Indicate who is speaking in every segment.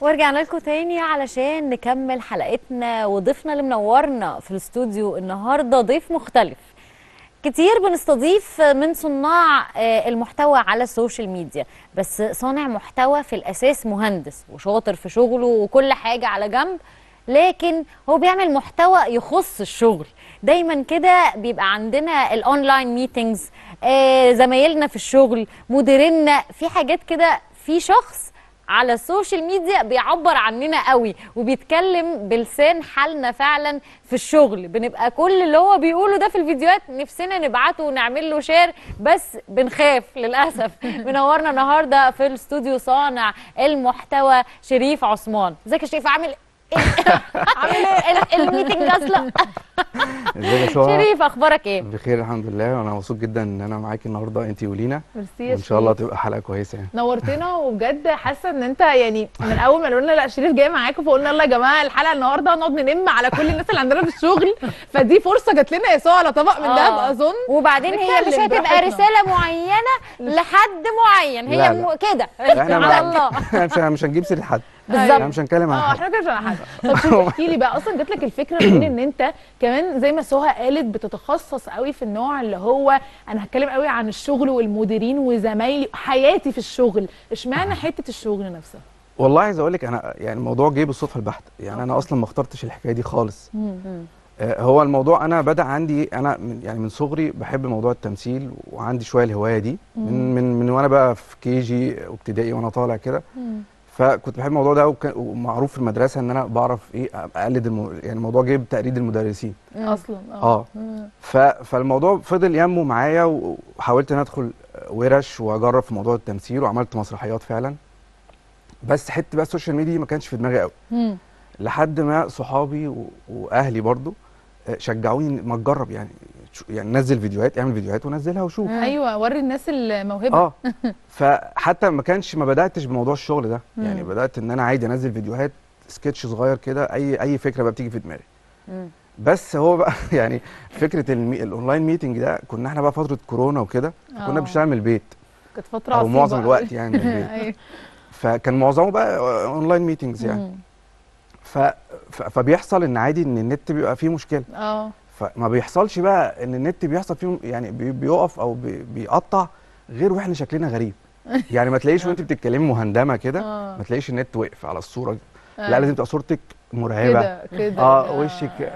Speaker 1: ورجعنا لكم تاني علشان نكمل حلقتنا وضيفنا اللي منورنا في الاستوديو النهارده ضيف مختلف كتير بنستضيف من صناع آه، المحتوى على السوشيال ميديا بس صانع محتوى في الاساس مهندس وشاطر في شغله وكل حاجه على جنب لكن هو بيعمل محتوى يخص الشغل دايما كده بيبقى عندنا الاونلاين ميتينجز زمايلنا في الشغل مديرينا في حاجات كده في شخص على السوشيال ميديا بيعبر عننا قوي وبيتكلم بلسان حالنا فعلا في الشغل بنبقى كل اللي هو بيقوله ده في الفيديوهات نفسنا نبعته ونعمل له شير بس بنخاف للاسف منورنا النهارده في الاستوديو صانع المحتوى شريف عثمان ازيك يا شريف عامل ايه عامل ايه ال- الميتنج اصلا
Speaker 2: ازيك يا سهى
Speaker 1: شريف اخبارك ايه
Speaker 2: بخير الحمد لله وانا مبسوط جدا ان انا معاكي النهارده انت ولينا
Speaker 3: ميرسي يا
Speaker 2: وان شاء الله
Speaker 3: شريف.
Speaker 2: تبقى حلقه كويسه يعني
Speaker 3: نورتنا وبجد حاسه ان انت يعني من اول ما قالوا لنا لا شريف جاي معاكم فقلنا يلا يا جماعه الحلقه النهارده هنقعد ننم على كل الناس اللي عندنا في الشغل فدي فرصه جت لنا يا سو على طبق من دهب
Speaker 1: آه.
Speaker 3: اظن
Speaker 1: وبعدين هي مش
Speaker 3: نتكلم
Speaker 1: هتبقى
Speaker 3: براحتنا.
Speaker 1: رساله معينه لحد معين هي
Speaker 2: لا، لا.
Speaker 1: م- كده
Speaker 2: احنا
Speaker 1: على
Speaker 2: ما-
Speaker 1: الله
Speaker 2: احنا مش مش هنجيب سيره حد
Speaker 1: بالظبط.
Speaker 2: احنا مش هنتكلم عن
Speaker 3: اه
Speaker 2: حد
Speaker 3: احنا كده مش على حاجه طب شريف احكي لي بقى اصلا جات لك الفكره منين ان انت كمان زي ما سهى قالت بتتخصص قوي في النوع اللي هو انا هتكلم قوي عن الشغل والمديرين وزمايلي حياتي في الشغل اشمعنى حته الشغل نفسها
Speaker 2: والله عايز اقول لك انا يعني الموضوع جه بالصدفه البحته يعني انا اصلا ما اخترتش الحكايه دي خالص آه، هو الموضوع انا بدا عندي انا من يعني من صغري بحب موضوع التمثيل وعندي شويه الهوايه دي من من من وانا بقى في كي جي وابتدائي وانا طالع كده فكنت بحب الموضوع ده وكان- ومعروف في المدرسه ان انا بعرف ايه اقلد الم... يعني الموضوع جه بتقليد المدرسين
Speaker 3: اصلا
Speaker 2: اه ف... فالموضوع فضل ينمو معايا وحاولت ان ادخل ورش واجرب في موضوع التمثيل وعملت مسرحيات فعلا بس حته بقى السوشيال ميديا ما كانش في دماغي قوي
Speaker 3: مم.
Speaker 2: لحد ما صحابي و... واهلي برضو آه، شجعوني ما تجرب يعني شو- يعني نزل فيديوهات اعمل فيديوهات ونزلها وشوف
Speaker 3: ايوه وري الناس الموهبه
Speaker 2: اه فحتى ما كانش ما بداتش بموضوع الشغل ده يعني
Speaker 3: مم.
Speaker 2: بدات ان انا عادي انزل فيديوهات سكتش صغير كده اي اي فكره بقى بتيجي في دماغي
Speaker 1: مم.
Speaker 2: بس هو بقى يعني فكره المي... الاونلاين ميتنج ده كنا احنا بقى فتره كورونا وكده
Speaker 3: آه.
Speaker 2: كنا بنشتغل من البيت
Speaker 3: كانت فتره
Speaker 2: او
Speaker 3: عصيبة
Speaker 2: معظم
Speaker 3: قوي.
Speaker 2: الوقت يعني من البيت
Speaker 3: ايوه
Speaker 2: فكان معظمه بقى اونلاين ميتنجز يعني
Speaker 3: مم.
Speaker 2: ف... ف... فبيحصل ان عادي ان النت بيبقى فيه مشكله
Speaker 3: اه
Speaker 2: فما بيحصلش بقى ان النت بيحصل فيه يعني بي... بيقف او بي... بيقطع غير واحنا شكلنا غريب يعني ما تلاقيش وانت بتتكلمي مهندمه كده
Speaker 3: اه
Speaker 2: ما تلاقيش النت وقف على الصوره
Speaker 3: آه.
Speaker 2: لا لازم تبقى صورتك مرعبه
Speaker 3: كده كده
Speaker 2: اه وشك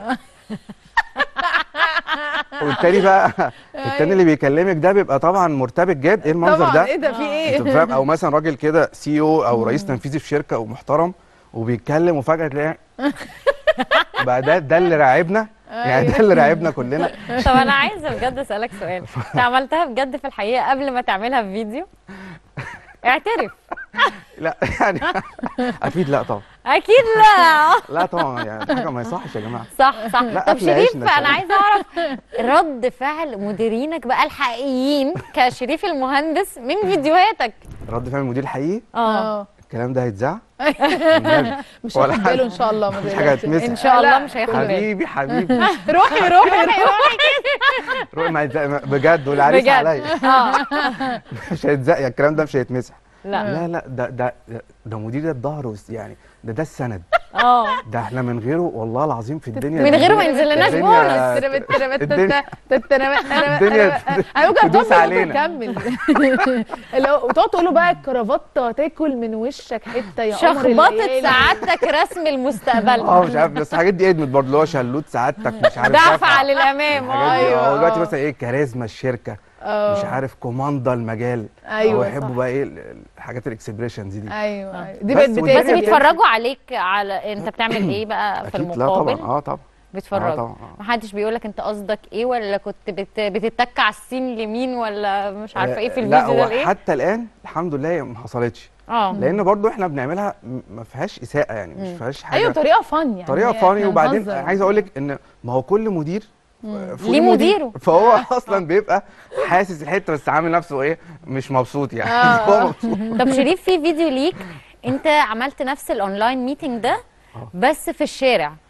Speaker 2: والتاني بقى التاني اللي بيكلمك ده بيبقى طبعا مرتبك جد ايه المنظر
Speaker 3: طبعا
Speaker 2: ده
Speaker 3: ايه ده في ايه
Speaker 2: انت فاهم او مثلا راجل كده سي او او رئيس تنفيذي في شركه ومحترم وبيتكلم وفجاه تلاقيه بقى ده ده اللي راعبنا يعني ده اللي راعبنا كلنا
Speaker 1: طب انا عايزه بجد اسالك سؤال انت عملتها بجد في الحقيقه قبل ما تعملها في فيديو اعترف
Speaker 2: لا يعني اكيد لا طبعا
Speaker 1: اكيد لا
Speaker 2: لا طبعا يعني ده حاجه ما يصحش يا جماعه
Speaker 1: صح صح
Speaker 2: لا،
Speaker 1: طب
Speaker 2: أكل
Speaker 1: شريف
Speaker 2: عيشنا
Speaker 1: انا
Speaker 2: كمان.
Speaker 1: عايزه اعرف رد فعل مديرينك بقى الحقيقيين كشريف المهندس من فيديوهاتك
Speaker 2: رد فعل المدير الحقيقي
Speaker 1: اه
Speaker 3: اه
Speaker 2: الكلام ده هيتذاع والنبي.
Speaker 3: مش
Speaker 2: ولا
Speaker 3: هاخد
Speaker 2: حاجة.
Speaker 3: باله ان شاء الله ما
Speaker 2: مفيش
Speaker 3: تقلقش.
Speaker 2: حاجة هتمسح.
Speaker 1: ان شاء الله
Speaker 3: لا.
Speaker 1: مش هياخد باله
Speaker 2: حبيبي حبيبي
Speaker 3: روحي روحي روحي
Speaker 2: روح ما يتزق بجد والعريس
Speaker 1: بجد
Speaker 2: عليا
Speaker 1: اه
Speaker 2: مش هيتزق يعني الكلام ده مش هيتمسح
Speaker 1: لا
Speaker 2: لا لا ده ده ده مدير ده الظهر والس- يعني ده ده السند
Speaker 1: اه
Speaker 2: ده احنا من غيره والله العظيم في الدنيا
Speaker 1: من غيره ما
Speaker 2: الدنيا-
Speaker 1: ينزلناش
Speaker 2: الدنيا-
Speaker 1: بونص.
Speaker 3: تربت تربت
Speaker 2: الدنيا-
Speaker 3: تربت تربت
Speaker 2: الدنيا
Speaker 3: انا ممكن
Speaker 2: تدوس
Speaker 3: افضل
Speaker 2: علينا.
Speaker 3: نكمل اللي هو وتقعد تقول له بقى الكرافته تاكل من وشك حته يا قمر
Speaker 1: شخبطه
Speaker 3: الليالي.
Speaker 1: سعادتك رسم المستقبل
Speaker 2: اه مش عارف بس الحاجات دي ادمت برضه اللي هو شلوت سعادتك مش عارف
Speaker 1: دفعه للامام
Speaker 2: الحاجات دي
Speaker 1: اه
Speaker 2: اه دلوقتي
Speaker 3: آه.
Speaker 2: مثلا ايه كاريزما الشركه
Speaker 3: اه
Speaker 2: مش عارف كوماندا المجال
Speaker 3: ايوه
Speaker 2: هو
Speaker 3: صح.
Speaker 2: يحبوا بقى ايه ال- الحاجات الاكسبريشنز دي
Speaker 3: ايوه أيوة. دي
Speaker 2: بس
Speaker 3: بقت
Speaker 2: ودي
Speaker 1: بس
Speaker 2: هي
Speaker 3: بتاكل
Speaker 1: بيتفرجوا عليك على انت بتعمل ايه بقى في
Speaker 2: اكيد لا
Speaker 1: المقابل
Speaker 2: طبعا اه طبعا اه
Speaker 1: بيتفرجوا
Speaker 2: طبعا آه.
Speaker 1: محدش بيقول لك انت قصدك ايه ولا كنت بت... بتتك على السين اليمين ولا مش عارفه ايه في
Speaker 2: آه،
Speaker 1: الفيديو
Speaker 2: لا
Speaker 1: ده
Speaker 2: هو
Speaker 1: الايه
Speaker 2: حتى الان الحمد لله ما حصلتش
Speaker 1: اه
Speaker 2: لان برضو احنا بنعملها م- ما فيهاش اساءه يعني مش
Speaker 1: مم.
Speaker 2: فيهاش حاجه
Speaker 3: ايوه طريقه فن يعني
Speaker 2: طريقه
Speaker 3: إحنا
Speaker 2: فاني وبعدين
Speaker 3: بنهزر.
Speaker 2: عايز اقول لك ان ما هو كل مدير
Speaker 3: مم.
Speaker 2: فوق
Speaker 1: ليه
Speaker 2: المدير،
Speaker 1: مديره.
Speaker 2: فهو اصلا بيبقى حاسس الحته بس عامل نفسه ايه مش مبسوط يعني
Speaker 3: آه.
Speaker 2: هو مبسوط
Speaker 1: طب شريف في فيديو ليك انت عملت نفس الاونلاين ميتنج ده
Speaker 2: آه.
Speaker 1: بس في الشارع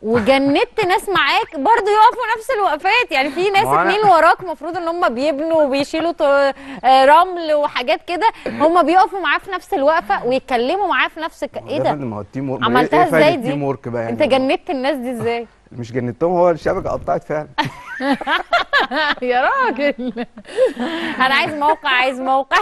Speaker 1: وجندت ناس معاك برضو يقفوا نفس الوقفات يعني في ناس
Speaker 2: ما هو أنا-
Speaker 1: اتنين وراك المفروض ان هم بيبنوا وبيشيلوا ط- آه، رمل وحاجات كده هم بيقفوا معاه في نفس الوقفه ويتكلموا معاه في نفس الك... ايه
Speaker 2: يا
Speaker 1: ده
Speaker 2: فندم، ما هو التيم ورك
Speaker 1: عملتها
Speaker 2: إيه فايدة
Speaker 1: ازاي دي؟
Speaker 2: التيم ورك بقى يعني
Speaker 1: انت جندت الناس دي ازاي
Speaker 2: مش جندتهم هو الشبكه قطعت فعلا
Speaker 3: يا راجل
Speaker 1: انا عايز موقع عايز موقع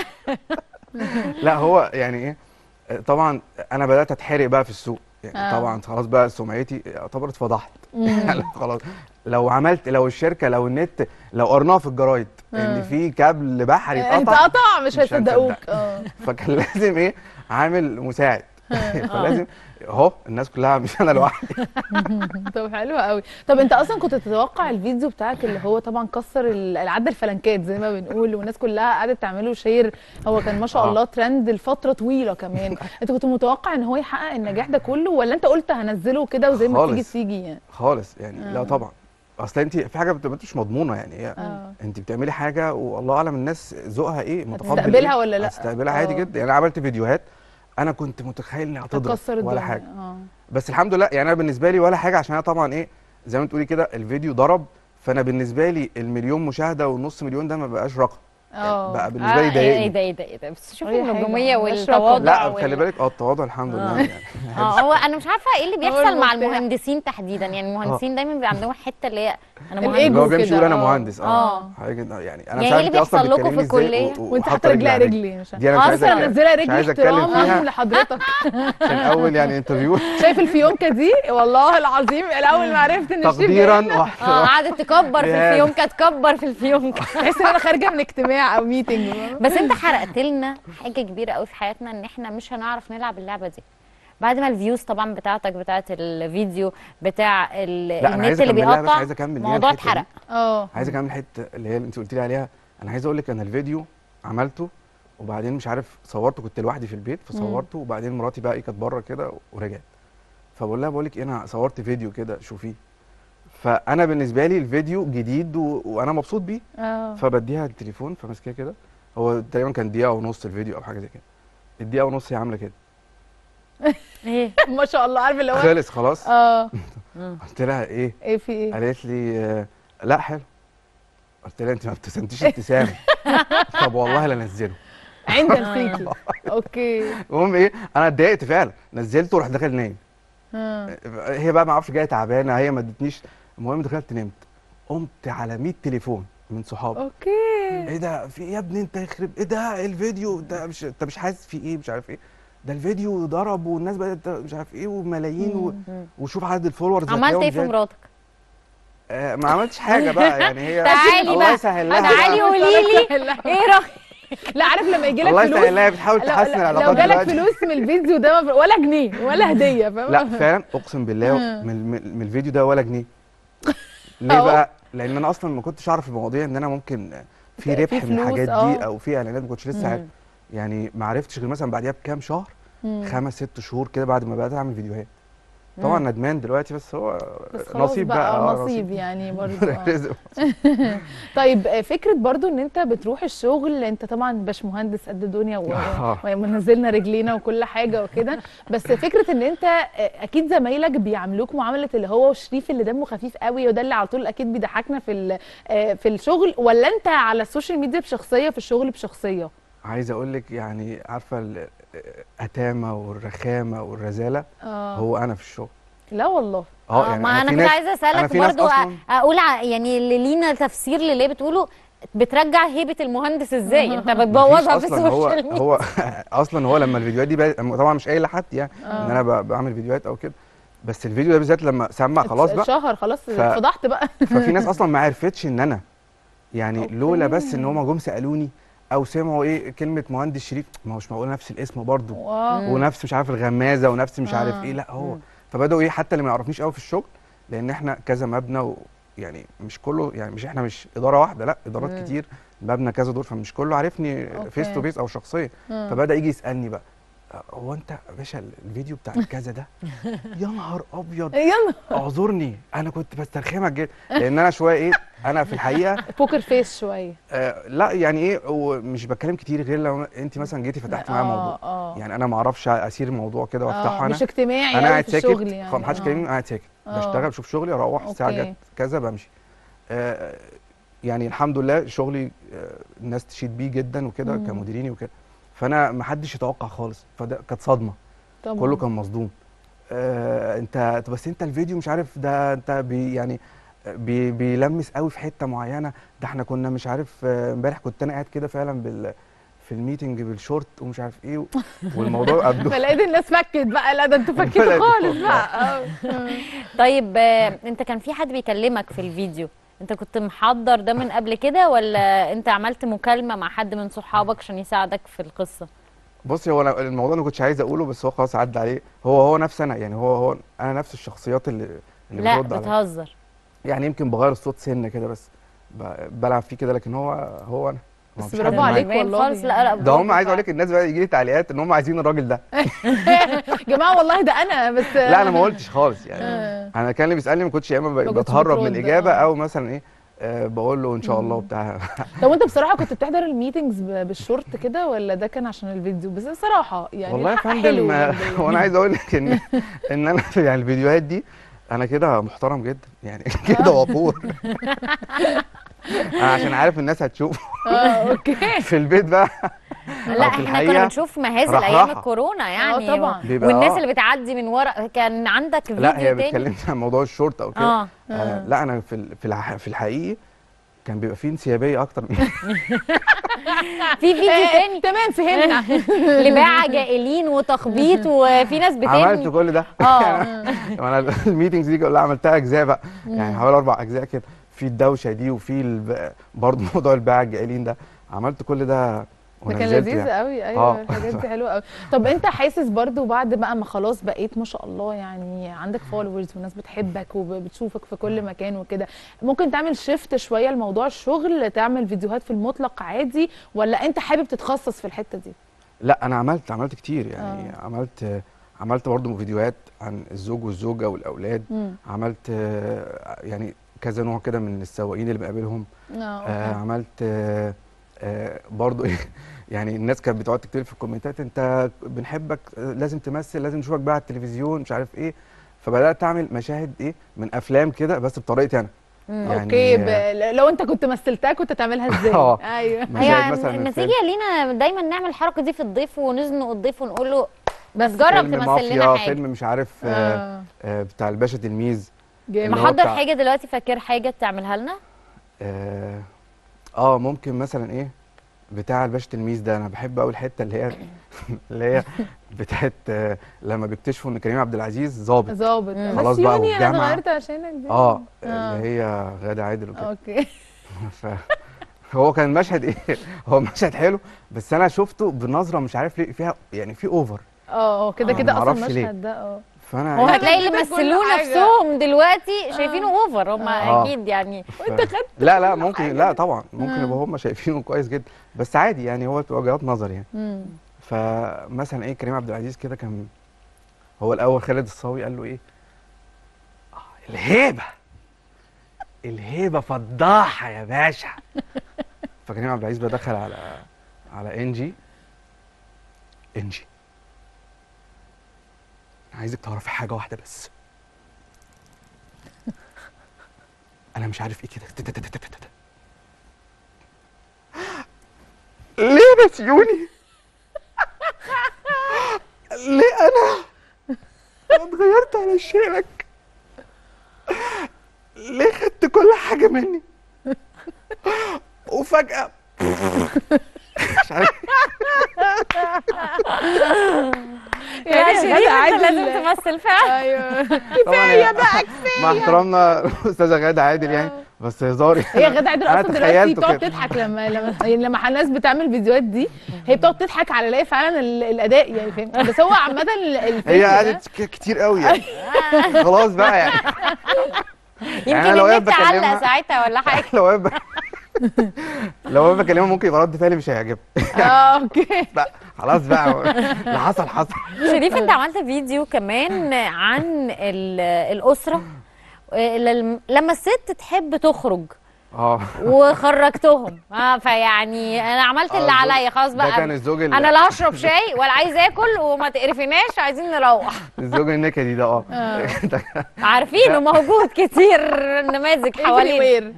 Speaker 2: لا هو يعني ايه طبعا انا بدات اتحرق بقى في السوق يعني
Speaker 3: آه.
Speaker 2: آه. طبعا خلاص بقى سمعتي يعتبر اتفضحت يعني خلاص لو عملت لو الشركه لو النت لو قرناها في الجرايد ان في كابل بحري اتقطع
Speaker 3: اتقطع مش
Speaker 2: مش
Speaker 3: هيصدقوك
Speaker 2: هنصدق.
Speaker 3: اه
Speaker 2: فكان لازم ايه عامل مساعد فلازم اهو الناس كلها مش انا لوحدي
Speaker 3: طب حلو قوي طب انت اصلا كنت تتوقع الفيديو بتاعك اللي هو طبعا كسر ال- عدى الفلنكات زي ما بنقول والناس كلها قعدت تعمله شير هو كان ما شاء
Speaker 2: آه.
Speaker 3: الله ترند لفتره طويله كمان انت كنت متوقع ان هو يحقق النجاح ده كله ولا انت قلت هنزله كده وزي ما تيجي
Speaker 2: خالص.
Speaker 3: تيجي يعني
Speaker 2: خالص يعني لا طبعا اصل انت في حاجه بتبقى مش مضمونه يعني هي
Speaker 3: آه.
Speaker 2: انت بتعملي حاجه والله اعلم الناس ذوقها ايه متقبل
Speaker 3: هتستقبلها
Speaker 2: إيه؟
Speaker 3: ولا لأ؟
Speaker 2: هتستقبلها عادي
Speaker 3: آه.
Speaker 2: جدا يعني انا عملت فيديوهات انا كنت متخيل اني هتضرب
Speaker 3: هتكسر
Speaker 2: ولا
Speaker 3: الدنيا
Speaker 2: حاجه
Speaker 3: اه
Speaker 2: بس الحمد لله يعني انا بالنسبه لي ولا حاجه عشان انا طبعا ايه زي ما تقولي كده الفيديو ضرب فانا بالنسبه لي المليون مشاهده والنص مليون ده ما بقاش رقم
Speaker 3: اه
Speaker 2: بقى بالنسبه لي
Speaker 1: ايه
Speaker 2: ضايقني
Speaker 1: ده ايه ده ايه ده بس شوفي
Speaker 3: أي حاجة،
Speaker 1: النجوميه
Speaker 3: مش
Speaker 1: والتواضع
Speaker 2: لا
Speaker 1: وال-
Speaker 2: خلي بالك اه التواضع الحمد لله يعني
Speaker 1: اه هو انا مش عارفه ايه اللي
Speaker 3: هو
Speaker 1: بيحصل مع
Speaker 3: المفتاح.
Speaker 1: المهندسين تحديدا يعني المهندسين دايما بيبقى عندهم حته اللي هي انا
Speaker 3: الإيجو
Speaker 1: مهندس
Speaker 2: اللي هو بيمشي
Speaker 3: كده،
Speaker 2: يقول انا
Speaker 3: آه.
Speaker 2: مهندس
Speaker 1: آه.
Speaker 2: اه حاجه كده يعني انا
Speaker 1: يعني
Speaker 2: مش
Speaker 1: إيه
Speaker 2: عارف
Speaker 1: اللي
Speaker 2: انت اصلا
Speaker 1: بيحصل لكم في
Speaker 2: بتكلميني ازاي
Speaker 1: الكلية؟
Speaker 2: و-
Speaker 3: وانت
Speaker 2: وحاطة
Speaker 3: حاطه رجلها
Speaker 2: على
Speaker 3: رجلي مش
Speaker 2: دي انا مش عايز
Speaker 3: اصلا
Speaker 2: أتكلم-
Speaker 3: منزله
Speaker 2: مش
Speaker 3: رجلي
Speaker 2: عايز اتكلم
Speaker 3: احتراما
Speaker 2: فيها
Speaker 3: لحضرتك
Speaker 2: عشان اول يعني انترفيو
Speaker 3: شايف الفيونكه دي والله العظيم الاول ما عرفت ان الشيف
Speaker 2: تقديرا
Speaker 3: جاي
Speaker 1: اه
Speaker 2: واحتراما
Speaker 1: قعدت تكبر في
Speaker 2: يا.
Speaker 1: الفيونكه تكبر في الفيونكه
Speaker 3: تحس ان انا خارجه من اجتماع او ميتنج
Speaker 1: بس انت حرقت لنا حاجه كبيره قوي في حياتنا ان احنا مش هنعرف نلعب اللعبه دي بعد ما الفيوز طبعا بتاعتك بتاعت الفيديو بتاع ال-
Speaker 2: لا انا
Speaker 1: النت
Speaker 2: عايز
Speaker 1: اللي
Speaker 2: اكملها بس
Speaker 1: بيقطع
Speaker 2: عايز اكمل ليها
Speaker 1: الموضوع
Speaker 2: الحتة دي.
Speaker 1: اتحرق
Speaker 3: اه
Speaker 2: عايز اكمل الحته اللي هي اللي انت قلت لي عليها انا عايز اقول لك انا الفيديو عملته وبعدين مش عارف صورته كنت لوحدي في البيت فصورته وبعدين مراتي بقى ايه كانت بره كده ورجعت فبقول لها بقول لك ايه انا صورت فيديو كده شوفيه فانا بالنسبه لي الفيديو جديد و... وانا مبسوط بيه
Speaker 3: اه
Speaker 2: فبديها التليفون فماسكاه كده هو تقريبا كان دقيقه ونص الفيديو او حاجه زي كده الدقيقه ونص هي عامله كده
Speaker 1: ايه
Speaker 3: ما شاء الله عارف اللي هو
Speaker 2: خلص خلاص
Speaker 3: اه
Speaker 2: قلت لها ايه
Speaker 3: ايه في ايه
Speaker 2: قالت لي آه، لا حلو قلت لها انت ما ابتسمتيش ابتسامه طب والله لا انزله
Speaker 3: عندك فيكي اوكي
Speaker 2: المهم ايه انا اتضايقت فعلا نزلته ورحت داخل نايم
Speaker 3: اه
Speaker 2: هي بقى ما اعرفش جايه تعبانه هي ما ادتنيش المهم دخلت نمت قمت على 100 تليفون من صحابي
Speaker 3: اوكي
Speaker 2: ايه ده في إيه يا ابني انت يخرب ايه ده الفيديو ده مش انت مش حاسس في ايه مش عارف ايه ده الفيديو ضرب والناس بقت مش عارف ايه وملايين و... وشوف عدد الفولورز
Speaker 1: عملت
Speaker 2: هتلاقيهم
Speaker 1: ايه في
Speaker 2: زاد.
Speaker 1: مراتك
Speaker 2: آه ما عملتش حاجه بقى يعني هي
Speaker 1: تعالي
Speaker 2: الله
Speaker 1: بقى
Speaker 2: يسهل لها
Speaker 1: تعالي
Speaker 2: بقى.
Speaker 1: قولي لي ايه رايك
Speaker 3: لا عارف لما يجي لك
Speaker 2: الله
Speaker 3: فلوس
Speaker 2: يسهل لها بتحاول
Speaker 3: لو-
Speaker 2: تحسن
Speaker 3: لو-
Speaker 2: العلاقات
Speaker 3: لو جالك
Speaker 2: دلوقتي.
Speaker 3: فلوس من الفيديو ده ما في- ولا جنيه ولا هديه فاهم
Speaker 2: لا فعلا اقسم بالله
Speaker 3: آه.
Speaker 2: من, من, من الفيديو ده ولا جنيه ليه
Speaker 3: أهو.
Speaker 2: بقى لان انا اصلا ما كنتش اعرف المواضيع ان انا ممكن في
Speaker 3: في
Speaker 2: ربح من
Speaker 3: فلوس،
Speaker 2: الحاجات
Speaker 3: آه.
Speaker 2: دي او في اعلانات ما كنتش لسه عارف يعني ما عرفتش غير مثلا بعديها بكام شهر
Speaker 3: مم.
Speaker 2: خمس ست شهور كده بعد ما بدات اعمل فيديوهات طبعا ندمان دلوقتي بس هو
Speaker 3: بس خلاص
Speaker 2: نصيب
Speaker 3: بقى,
Speaker 2: بقى آه،
Speaker 3: نصيب يعني برضه آه.
Speaker 2: رزق
Speaker 3: طيب آه، فكره برضو ان انت بتروح الشغل انت طبعا باشمهندس قد الدنيا و-
Speaker 2: آه.
Speaker 3: ونزلنا رجلينا وكل حاجه وكده بس فكره ان انت آه، اكيد زمايلك بيعاملوك معامله اللي هو شريف اللي دمه خفيف قوي وده اللي على طول اكيد بيضحكنا في ال- آه، في الشغل ولا انت على السوشيال ميديا بشخصيه في الشغل بشخصيه
Speaker 2: عايز اقول لك يعني عارفه الاتامه والرخامه والرزاله
Speaker 3: اه
Speaker 2: هو انا في الشغل
Speaker 3: لا والله
Speaker 2: اه
Speaker 1: آه،
Speaker 2: يعني
Speaker 1: ما انا
Speaker 2: في
Speaker 1: كنت
Speaker 2: ناس-
Speaker 1: عايزه
Speaker 2: أنا
Speaker 1: اسالك
Speaker 2: في ناس
Speaker 1: برضو
Speaker 2: أصلاً-
Speaker 1: أ- اقول ع- يعني اللي لينا تفسير للي بتقوله بترجع هيبه المهندس ازاي انت بتبوظها في
Speaker 2: مفيش أصلاً هو
Speaker 1: السوشيال ميديا
Speaker 2: هو اصلا هو لما الفيديوهات دي بقى طبعا مش قايل لحد يعني ان انا ب- بعمل فيديوهات او كده بس الفيديو ده بالذات لما سمع خلاص بقى
Speaker 3: شهر خلاص
Speaker 2: ف-
Speaker 3: فضحت بقى
Speaker 2: ففي ناس اصلا ما عرفتش ان انا يعني
Speaker 3: أوكي.
Speaker 2: لولا بس ان هم جم سالوني او سمعوا ايه كلمه مهندس شريف ما هوش معقول نفس الاسم برضه
Speaker 3: واو
Speaker 2: ونفس مش عارف الغمازه ونفس مش عارف
Speaker 3: آه.
Speaker 2: ايه لا هو فبداوا ايه حتى اللي ما يعرفنيش قوي في الشغل لان احنا كذا مبنى و يعني مش كله يعني مش احنا مش اداره واحده لا ادارات كتير مبنى كذا دور فمش كله عارفني
Speaker 3: أوكي.
Speaker 2: فيس تو فيس او شخصيه
Speaker 3: مم.
Speaker 2: فبدا يجي يسالني بقى هو انت يا باشا الفيديو بتاع الكذا ده يا نهار ابيض
Speaker 3: يلا
Speaker 2: اعذرني انا كنت بسترخمك جدا لان انا شويه ايه انا في الحقيقه
Speaker 3: بوكر فيس شويه
Speaker 2: آه لا يعني ايه ومش بتكلم كتير غير لو انت مثلا جيتي فتحت معايا موضوع
Speaker 3: اه
Speaker 2: يعني انا ما اعرفش اسير الموضوع كده وافتحه
Speaker 3: آه،
Speaker 2: انا
Speaker 3: مش اجتماعي
Speaker 2: انا
Speaker 3: أوي
Speaker 2: قاعد
Speaker 3: في
Speaker 2: ساكت
Speaker 3: الشغل يعني
Speaker 2: خلاص محدش
Speaker 3: آه.
Speaker 2: كلمني قاعد ساكت
Speaker 3: آه.
Speaker 2: بشتغل بشوف شغلي اروح الساعه
Speaker 3: أوكي.
Speaker 2: جت كذا بمشي آه يعني الحمد لله شغلي آه الناس تشيد بيه جدا وكده
Speaker 3: مم.
Speaker 2: كمديريني وكده فانا ما حدش يتوقع خالص فده كانت صدمه
Speaker 3: طبعا
Speaker 2: كله كان مصدوم آه انت بس انت الفيديو مش عارف ده انت بي يعني بي بيلمس قوي في حته معينه ده احنا كنا مش عارف آه، امبارح كنت انا قاعد كده فعلا بال في الميتنج بالشورت ومش عارف ايه و- والموضوع قبله
Speaker 3: فلقيت الناس فكت بقى لا ده انتوا
Speaker 2: فلقيت-
Speaker 3: فكتوا خالص بقى آه.
Speaker 1: طيب آه، انت كان في حد بيكلمك في الفيديو انت كنت محضر ده من قبل كده ولا انت عملت مكالمة مع حد من صحابك عشان يساعدك في القصة
Speaker 2: بصي هو أنا الموضوع انا كنتش عايز اقوله بس هو خلاص عدى عليه هو هو نفس انا يعني هو هو انا نفس الشخصيات اللي اللي
Speaker 1: لا
Speaker 2: بترد عليا
Speaker 1: بتهزر
Speaker 2: يعني يمكن بغير الصوت سنه كده بس ب- بلعب فيه كده لكن هو هو انا ما
Speaker 3: بس
Speaker 2: فيش
Speaker 3: برافو
Speaker 2: حد معايا.
Speaker 3: عليك
Speaker 1: باين
Speaker 3: والله
Speaker 1: خالص لا لا
Speaker 2: ده هم
Speaker 1: برافو
Speaker 2: عايز اقول
Speaker 1: فعلا.
Speaker 2: لك الناس بقى يجي لي تعليقات ان هم عايزين الراجل ده
Speaker 3: يا جماعه والله ده انا بس
Speaker 2: لا انا ما قلتش خالص يعني
Speaker 3: آه.
Speaker 2: انا كان اللي بيسالني ما كنتش يا اما ب-
Speaker 3: ما كنتش
Speaker 2: بتهرب من
Speaker 3: بترد،
Speaker 2: الاجابه
Speaker 3: آه.
Speaker 2: او مثلا ايه آه بقول له ان شاء الله
Speaker 3: مم.
Speaker 2: وبتاع
Speaker 3: طب وانت بصراحه كنت بتحضر الميتنجز ب- بالشورت كده ولا ده كان عشان الفيديو بس بصراحه يعني
Speaker 2: والله يا
Speaker 3: الحق
Speaker 2: فندم
Speaker 3: حلو
Speaker 2: آه،
Speaker 3: برضه يعني.
Speaker 2: هو انا عايز اقول لك ان ان انا في يعني الفيديوهات دي انا كده محترم جدا يعني كده وقور أنا عشان عارف الناس هتشوف
Speaker 3: اه اوكي
Speaker 2: في البيت بقى
Speaker 1: لا
Speaker 2: في
Speaker 1: احنا كنا
Speaker 2: الحقيقة
Speaker 1: بنشوف مهازل
Speaker 2: رحرحة.
Speaker 1: ايام الكورونا يعني
Speaker 3: طبعا.
Speaker 1: و-
Speaker 2: بيبقى
Speaker 1: والناس
Speaker 2: آه.
Speaker 1: اللي بتعدي من ورا كان عندك فيديو
Speaker 2: لا هي
Speaker 1: تاني
Speaker 2: بتكلمني عن موضوع الشورت او كده
Speaker 1: اه
Speaker 2: آه لا انا في ال- في الح- في الحقيقي كان بيبقى فيه انسيابيه اكتر من
Speaker 1: في فيديو
Speaker 3: آه،
Speaker 1: تاني
Speaker 3: تمام فهمنا
Speaker 1: لباعة جائلين وتخبيط وفي ناس
Speaker 2: عملت
Speaker 1: بتبني
Speaker 2: كل ده
Speaker 1: اه
Speaker 2: انا الميتنجز دي كلها عملتها اجزاء بقى يعني حوالي اربع اجزاء كده في الدوشه دي وفي الب... برضه موضوع الباعة الجائلين ده عملت كل ده
Speaker 3: ده كان
Speaker 2: ونزلت
Speaker 3: لذيذ
Speaker 2: يعني.
Speaker 3: قوي ايوه
Speaker 2: آه.
Speaker 3: الحاجات دي حلوه قوي طب انت حاسس برضو بعد بقى ما خلاص بقيت ما شاء الله يعني عندك فولورز والناس بتحبك وبتشوفك في كل مكان وكده ممكن تعمل شيفت شويه لموضوع الشغل تعمل فيديوهات في المطلق عادي ولا انت حابب تتخصص في الحته دي
Speaker 2: لا انا عملت عملت كتير يعني آه. عملت عملت برضه فيديوهات عن الزوج والزوجه والاولاد
Speaker 3: امم
Speaker 2: عملت آه، يعني كذا نوع كده من السواقين اللي بقابلهم
Speaker 3: اه
Speaker 2: آه
Speaker 3: أوكي.
Speaker 2: عملت آه آه برضو ايه يعني الناس كانت بتقعد تكتب في الكومنتات انت بنحبك آه، لازم تمثل لازم نشوفك بقى على التلفزيون مش عارف ايه فبدات اعمل مشاهد ايه من افلام كده بس بطريقتي انا
Speaker 1: مم.
Speaker 2: يعني
Speaker 3: اوكي ب...
Speaker 2: آه،
Speaker 3: لو انت كنت مثلتها كنت تعملها ازاي
Speaker 2: آه.
Speaker 3: ايوه
Speaker 2: مشاهد
Speaker 1: هي
Speaker 2: مثلا من
Speaker 1: النتيجة لينا دايما نعمل الحركة دي في الضيف ونزنق الضيف ونقول له بس جرب
Speaker 2: فيلم
Speaker 1: تمثل
Speaker 2: مافيا
Speaker 1: لنا حاجة
Speaker 2: فيلم مش عارف آه
Speaker 3: اه
Speaker 2: آه بتاع الباشا تلميذ
Speaker 3: جامد
Speaker 2: اللي هو
Speaker 1: محضر
Speaker 2: بتاع-
Speaker 1: حاجة دلوقتي فاكر حاجة تعملها لنا
Speaker 2: اه, آه ممكن مثلا ايه بتاع الباشا تلميذ ده انا بحب قوي الحته اللي هي اللي هي بتاعت آه لما بيكتشفوا ان كريم عبد العزيز ظابط
Speaker 3: ظابط
Speaker 1: مم.
Speaker 2: خلاص
Speaker 3: بس
Speaker 2: بقى
Speaker 3: يوني انا
Speaker 2: والجامعة.
Speaker 3: اتغيرت عشانك دي
Speaker 2: اه
Speaker 3: آه.
Speaker 2: اللي هي غادة عادل وكده
Speaker 3: اوكي
Speaker 2: ف هو كان مشهد ايه هو مشهد حلو بس انا شفته بنظره مش عارف ليه فيها يعني في اوفر
Speaker 3: اه اه كده
Speaker 1: آه.
Speaker 3: كده اصلا
Speaker 2: معرفش ليه.
Speaker 3: المشهد ده اه
Speaker 2: فانا
Speaker 1: هو
Speaker 2: إيه
Speaker 1: هتلاقي اللي
Speaker 3: اديتك كل
Speaker 1: مثلوه
Speaker 3: حاجة.
Speaker 1: نفسهم دلوقتي شايفينه اوفر هم
Speaker 2: آه.
Speaker 1: اكيد يعني
Speaker 2: ف...
Speaker 3: وانت خدت
Speaker 2: لا لا
Speaker 3: كل
Speaker 2: ممكن
Speaker 3: حاجة.
Speaker 2: لا طبعا ممكن
Speaker 3: مم.
Speaker 2: يبقوا هم شايفينه كويس جدا بس عادي يعني هو بتبقى وجهات نظر يعني
Speaker 3: مم.
Speaker 2: فمثلا ايه كريم عبد العزيز كده كان هو الاول خالد الصاوي قال له ايه آه الهيبه الهيبه فضاحه يا باشا فكريم عبد العزيز بقى دخل على على انجي انجي انا عايزك تعرفي حاجه واحده بس انا مش عارف ايه كده ليه نسيوني ليه انا أنا اتغيرت على شيلك ليه خدت كل حاجه مني وفجاه مش عارف
Speaker 1: يا
Speaker 3: يعني
Speaker 1: شريف
Speaker 3: غادة
Speaker 1: انت
Speaker 3: عادل-
Speaker 1: لازم تمثل فعلا
Speaker 3: ايوه
Speaker 2: طبعا
Speaker 3: كفايه
Speaker 2: هي-
Speaker 3: بقى
Speaker 2: مع احترامنا الاستاذه غاده عادل يعني بس هزاري
Speaker 3: هي غادة عادل
Speaker 2: أنا
Speaker 3: اصلا دلوقتي
Speaker 2: تخيلته
Speaker 3: بتقعد
Speaker 2: كده.
Speaker 3: تضحك لما لما لما الناس بتعمل الفيديوهات دي هي بتقعد تضحك على الاقي فعلا ال- الاداء يعني فاهم بس هو عامه ال- الفكر
Speaker 2: هي
Speaker 3: ده-
Speaker 2: قعدت ك- كتير قوي يعني خلاص بقى يعني
Speaker 1: يمكن
Speaker 2: أنا لو
Speaker 1: النت
Speaker 2: واقف
Speaker 1: علق
Speaker 2: بكلمها-
Speaker 1: ساعتها ولا حاجة
Speaker 2: لو واقف لو واقف بكلمها ممكن يبقى رد فعلي مش هيعجبها
Speaker 3: اه اوكي
Speaker 2: لا خلاص بقى اللي حصل حصل
Speaker 1: شريف انت عملت فيديو كمان عن ال- الاسره آه، لل- لما الست تحب تخرج
Speaker 2: اه
Speaker 1: وخرجتهم اه فيعني انا عملت اللي
Speaker 2: آه،
Speaker 1: عليا خلاص
Speaker 2: ده كان
Speaker 1: بقى
Speaker 2: الزوج ال-
Speaker 1: انا لا هشرب شاي ولا عايز اكل وما تقرفناش عايزين نروح
Speaker 2: الزوج النكدي ده اه
Speaker 1: عارفينه موجود كتير نماذج حوالينا
Speaker 3: وير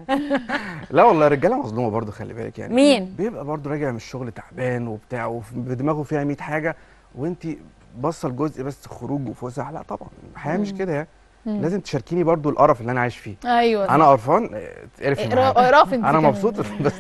Speaker 2: لا والله الرجاله مظلومه برضو خلي بالك يعني
Speaker 1: مين؟
Speaker 2: بيبقى برضو راجع من الشغل تعبان وبتاع ودماغه فيها 100 حاجه وانت باصه لجزء بس خروج وفسح لا طبعا الحياه مش كده يعني لازم تشاركيني برضو القرف اللي انا عايش فيه
Speaker 3: ايوه
Speaker 2: انا قرفان اه، اتقرفي
Speaker 3: إيه،
Speaker 2: معايا.
Speaker 3: را- قرف انت
Speaker 2: انا
Speaker 3: كمان.
Speaker 2: مبسوط بس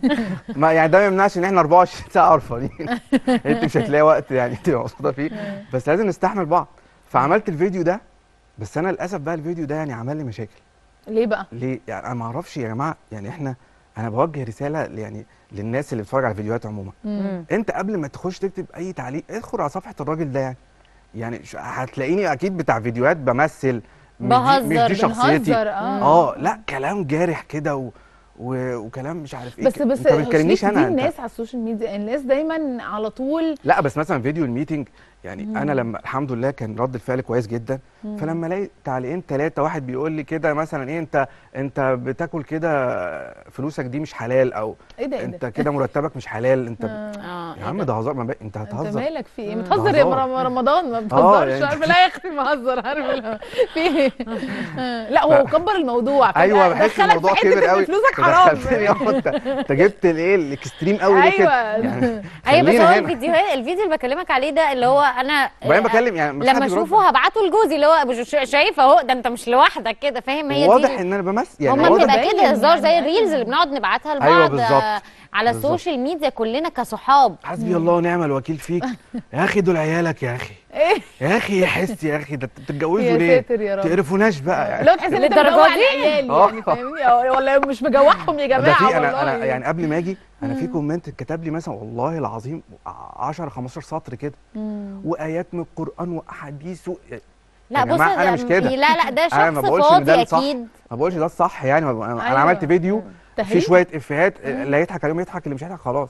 Speaker 2: ما يعني ده ما يمنعش ان احنا 24 ساعه قرفانين انت مش هتلاقي وقت يعني تبقى مبسوطه فيه بس لازم نستحمل بعض فعملت الفيديو ده بس انا للاسف بقى الفيديو ده يعني عمل لي مشاكل
Speaker 3: ليه بقى؟
Speaker 2: ليه يعني انا ما اعرفش يا جماعه يعني احنا انا بوجه رساله يعني للناس اللي بتتفرج على الفيديوهات عموما
Speaker 1: مم.
Speaker 2: انت قبل ما تخش تكتب اي تعليق ادخل على صفحه الراجل ده يعني يعني ش- هتلاقيني اكيد بتاع فيديوهات بمثل مش دي, مش
Speaker 1: بهزر،
Speaker 2: دي شخصيتي
Speaker 3: بنهزر، اه
Speaker 2: اه لا كلام جارح كده و... و... وكلام مش عارف ايه
Speaker 3: بس
Speaker 2: ك-
Speaker 3: بس
Speaker 2: انت ما بتكلمنيش
Speaker 3: شريك
Speaker 2: انا
Speaker 3: دي
Speaker 2: انت
Speaker 3: الناس على السوشيال ميديا الناس دايما على طول
Speaker 2: لا بس مثلا فيديو الميتنج يعني انا لما الحمد لله كان رد الفعل كويس جدا فلما الاقي تعليقين ثلاثه واحد بيقول لي كده مثلا ايه انت انت بتاكل كده فلوسك دي مش حلال او
Speaker 3: ايه ده ايه
Speaker 2: انت
Speaker 3: ده؟
Speaker 2: كده مرتبك مش حلال انت
Speaker 1: اه
Speaker 2: يا عم ده هزار ما بق- انت
Speaker 3: انت
Speaker 2: هتهزر
Speaker 3: مالك في ايه؟
Speaker 1: مم.
Speaker 3: بتهزر يا
Speaker 2: هزار.
Speaker 3: رم- رمضان ما بتهزرش
Speaker 2: يعني-
Speaker 3: عارفه لا يا اختي بهزر عارفه لا. في ايه؟ آه، لا هو كبر الموضوع فجأة
Speaker 2: ايوه بحس
Speaker 3: دخلك في
Speaker 2: الموضوع
Speaker 3: حتة
Speaker 2: كبر
Speaker 3: إن
Speaker 2: قوي
Speaker 3: فلوسك
Speaker 2: أنت
Speaker 3: حرام
Speaker 2: دخلتني اهو انت انت جبت الايه الاكستريم قوي ليه كده
Speaker 3: ايوه
Speaker 2: يعني
Speaker 1: ايوه بس
Speaker 2: خلينا
Speaker 1: هو
Speaker 2: هنا.
Speaker 1: الفيديو الفيديو اللي بكلمك عليه ده اللي هو انا
Speaker 2: وبعدين
Speaker 1: آه،
Speaker 2: بكلم يعني مفيش حد
Speaker 1: لما
Speaker 2: بيرد.
Speaker 1: اشوفه هبعته لجوزي اللي هو مش- شا- شايف اهو ده انت مش لوحدك كده فاهم هي
Speaker 2: واضح
Speaker 1: دي
Speaker 2: ان انا بمثل يعني
Speaker 1: هما
Speaker 2: واضح
Speaker 1: بتبقى
Speaker 3: باين
Speaker 1: كده هزار زي
Speaker 3: يعني.
Speaker 1: الريلز اللي بنقعد نبعتها لبعض
Speaker 2: أيوة بالظبط.
Speaker 1: آه، على
Speaker 2: بالظبط.
Speaker 1: السوشيال ميديا كلنا كصحاب
Speaker 2: حسبي الله ونعم الوكيل فيك يا اخي دول عيالك يا اخي
Speaker 3: ايه
Speaker 2: يا اخي يا حس يا اخي ده انتوا بتتجوزوا
Speaker 3: يا
Speaker 2: ليه
Speaker 3: ساتر يا رب
Speaker 2: تقرفوناش بقى يعني
Speaker 3: لو تحس ان انت
Speaker 1: للدرجة
Speaker 3: مجوع
Speaker 1: دي؟
Speaker 3: العيال
Speaker 2: آه.
Speaker 3: يعني فاهمني أو- ولا مش مجوعهم يا
Speaker 2: ده
Speaker 3: جماعه
Speaker 2: في انا
Speaker 3: والله
Speaker 2: انا يعني قبل ما اجي انا في كومنت اتكتب لي مثلا والله العظيم 10 15 سطر كده
Speaker 3: مم.
Speaker 2: وايات من القران واحاديث و...
Speaker 1: لا
Speaker 2: يا
Speaker 1: بص
Speaker 2: جماعة أنا مش
Speaker 1: ده-
Speaker 2: كده.
Speaker 1: لا لا ده
Speaker 2: أنا ما
Speaker 1: شخص
Speaker 2: بقولش إن ده
Speaker 1: فاضي
Speaker 2: الصح.
Speaker 1: اكيد
Speaker 2: ما بقولش ده الصح يعني ما- انا
Speaker 3: أيوة.
Speaker 2: عملت فيديو في
Speaker 3: تهريج
Speaker 2: شويه افيهات اللي يضحك عليهم يضحك اللي مش هيضحك خلاص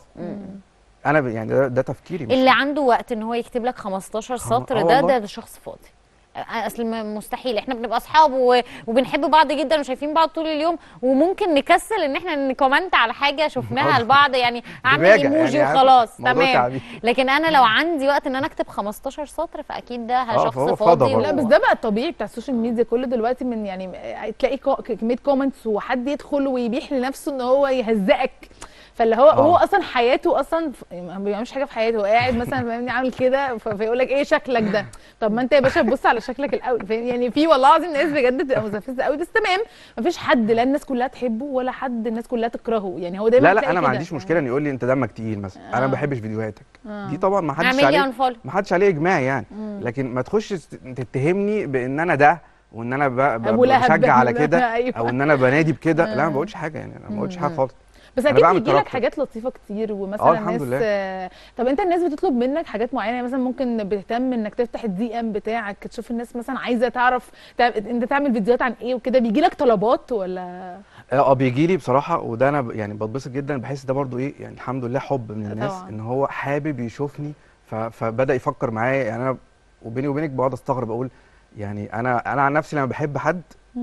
Speaker 2: انا ب- يعني ده, ده تفكيري مش
Speaker 1: اللي عنده وقت ان هو يكتب لك 15
Speaker 2: خلاص.
Speaker 1: سطر
Speaker 2: آه
Speaker 1: ده
Speaker 2: والله.
Speaker 1: ده, ده شخص فاضي آه، اصل م- مستحيل احنا بنبقى اصحاب و- وبنحب بعض جدا وشايفين بعض طول اليوم وممكن نكسل ان احنا نكومنت على حاجه شفناها
Speaker 2: آه.
Speaker 1: لبعض يعني اعمل
Speaker 2: دماغة
Speaker 1: ايموجي
Speaker 2: يعني عارفة،
Speaker 1: وخلاص
Speaker 2: موضوع
Speaker 1: تمام
Speaker 2: تعبير.
Speaker 1: لكن انا لو عندي وقت ان انا اكتب 15 سطر فاكيد ده
Speaker 2: آه،
Speaker 1: شخص
Speaker 2: فهو
Speaker 1: فاضي
Speaker 2: فضى
Speaker 1: و-
Speaker 3: لا بس ده بقى الطبيعي بتاع السوشيال ميديا كله دلوقتي من يعني تلاقي كو- كميه كومنتس وحد يدخل ويبيح لنفسه ان هو يهزقك فاللي هو
Speaker 2: آه.
Speaker 3: هو اصلا حياته اصلا ف- ما بيعملش حاجه في حياته هو قاعد مثلا فاهمني عامل كده ف- فيقول لك ايه شكلك ده طب ما انت يا باشا تبص على شكلك الاول فاهم يعني في والله العظيم ناس بجد بتبقى مستفزه قوي بس تمام ما فيش حد لا الناس كلها تحبه ولا حد الناس كلها تكرهه يعني هو دايما
Speaker 2: لا لا
Speaker 3: هتلاقي
Speaker 2: انا ما
Speaker 3: كده.
Speaker 2: عنديش مشكله ان يقول لي انت دمك تقيل مثلا انا ما بحبش فيديوهاتك
Speaker 3: آه.
Speaker 2: دي طبعا ما حدش
Speaker 1: اعمل لي
Speaker 2: عليه
Speaker 1: انفولو
Speaker 2: ما حدش عليه اجماع يعني لكن ما تخش تتهمني بان انا ده وان انا ب- ب-
Speaker 3: أبو لهب
Speaker 2: بشجع على
Speaker 3: بقى.
Speaker 2: كده
Speaker 3: أيوة.
Speaker 2: او ان انا بنادي بكده لا ما بقولش حاجه يعني انا ما بقولش حاجه خالص
Speaker 3: بس
Speaker 2: أنا
Speaker 3: اكيد
Speaker 2: بعمل
Speaker 3: بيجي لك
Speaker 2: كاركتر.
Speaker 3: حاجات لطيفه كتير ومثلا
Speaker 2: آه، الحمد
Speaker 3: الناس
Speaker 2: لله.
Speaker 3: آه، طب انت الناس بتطلب منك حاجات معينه يعني مثلا ممكن بتهتم انك تفتح الدي ام بتاعك تشوف الناس مثلا عايزه تعرف تع- انت تعمل فيديوهات عن ايه وكده بيجي لك طلبات ولا
Speaker 2: اه بيجي لي بصراحه وده انا ب- يعني بتبسط جدا بحس ده برضو ايه يعني الحمد لله حب من الناس
Speaker 3: طبعاً.
Speaker 2: ان هو حابب يشوفني ف- فبدا يفكر معايا يعني انا وبيني وبينك بقعد استغرب اقول يعني انا انا عن نفسي لما بحب حد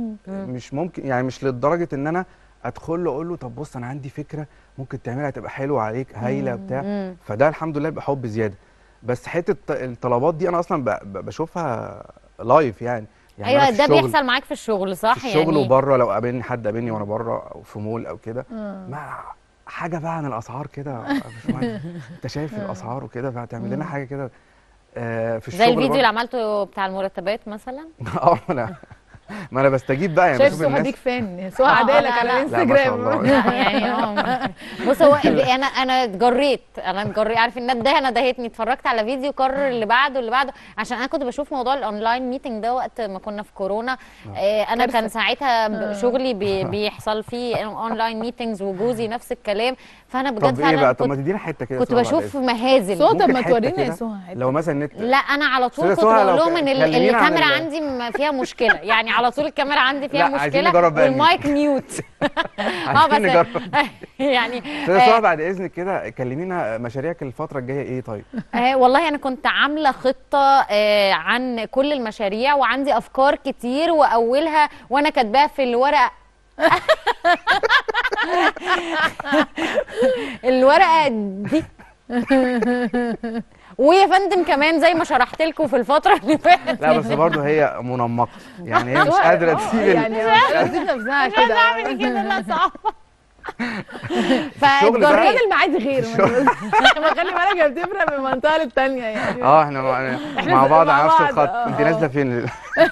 Speaker 2: مش ممكن يعني مش لدرجه ان انا ادخل له اقول له طب بص انا عندي فكره ممكن تعملها تبقى حلوه عليك هايله بتاع
Speaker 1: مم.
Speaker 2: فده الحمد لله بيبقى حب زياده بس حته الط- الطلبات دي انا اصلا ب- ب- بشوفها لايف يعني يعني
Speaker 1: ايوه
Speaker 2: أنا في
Speaker 1: ده
Speaker 2: الشغل-
Speaker 1: بيحصل معاك في الشغل صح
Speaker 2: في الشغل
Speaker 1: يعني
Speaker 2: وبره لو قابلني حد قابلني وانا بره او في مول او كده ما حاجه بقى عن الاسعار كده يا باشمهندس. انت شايف الاسعار وكده فهتعمل لنا حاجه كده آه في الشغل
Speaker 1: زي الفيديو
Speaker 2: برضه.
Speaker 1: اللي عملته بتاع المرتبات مثلا
Speaker 2: اه ما انا ما انا بستجيب بقى يعني
Speaker 3: شايف
Speaker 2: بشوف
Speaker 3: سهى
Speaker 2: الناس
Speaker 3: بيك فان سهى
Speaker 1: آه،
Speaker 3: عدالك
Speaker 1: لا،
Speaker 3: على
Speaker 1: لا.
Speaker 3: الانستجرام
Speaker 2: لا، ما شاء الله.
Speaker 1: لا، يعني اه بص هو انا انا اتجريت انا اتجريت عارف ان ده انا دهتني اتفرجت على فيديو كرر اللي بعده اللي بعده عشان انا كنت بشوف موضوع الاونلاين ميتنج ده وقت ما كنا في كورونا آه، انا كان ساعتها ب- شغلي بي- بيحصل فيه اونلاين ميتنجز وجوزي نفس الكلام فانا بجد
Speaker 2: طب ايه بقى
Speaker 1: فعلا
Speaker 2: طب ما
Speaker 1: كنت,
Speaker 2: تدينا حته كده
Speaker 1: كنت
Speaker 2: سوا بعد
Speaker 1: بشوف
Speaker 2: إذنك.
Speaker 1: مهازل
Speaker 3: سهى طب
Speaker 2: ممكن
Speaker 3: ما
Speaker 2: حتة
Speaker 3: تورينا يا
Speaker 2: كده؟
Speaker 3: سهى حتة.
Speaker 2: لو مثلا النت
Speaker 1: لا انا على طول
Speaker 2: أستاذة
Speaker 1: كنت
Speaker 2: سهى
Speaker 1: بقول
Speaker 2: لو
Speaker 1: لهم ان ال-
Speaker 2: كلمينا عن
Speaker 1: الكاميرا
Speaker 2: ال-
Speaker 1: عندي م- فيها مشكله يعني على على طول الكاميرا عندي فيها
Speaker 2: لا، عايزين
Speaker 1: مشكله
Speaker 2: نجرب بقى
Speaker 1: والمايك ميوت اه
Speaker 2: عايزين
Speaker 1: بس
Speaker 2: نجرب
Speaker 1: يعني
Speaker 2: استاذه سهى بعد اذنك كده كلمينا مشاريعك الفتره الجايه ايه طيب
Speaker 1: آه والله انا كنت عامله خطه آه عن كل المشاريع وعندي افكار كتير واولها وانا كاتباها في الورقه الورقه دي ويا فندم كمان زي ما شرحت لكم في الفتره اللي فاتت
Speaker 2: لا بس برضه هي منمقه يعني هي مش قادره
Speaker 3: آه،
Speaker 2: تسيب ال-
Speaker 3: يعني مش قادره تسيب نفسها كده
Speaker 1: اعمل كده لا صعبه
Speaker 2: الشغل بقى-
Speaker 1: فاتجريت
Speaker 3: الراجل معادي غير
Speaker 2: الشغل-
Speaker 3: ما خلي بالك هي بتفرق من منطقه للتانيه يعني
Speaker 2: اه احنا مع,
Speaker 3: إحنا
Speaker 2: مع
Speaker 3: ز-
Speaker 2: بعض
Speaker 3: مع
Speaker 2: على نفس
Speaker 3: بعض،
Speaker 2: الخط
Speaker 3: آه،
Speaker 2: انت
Speaker 3: آه.
Speaker 2: نازله فين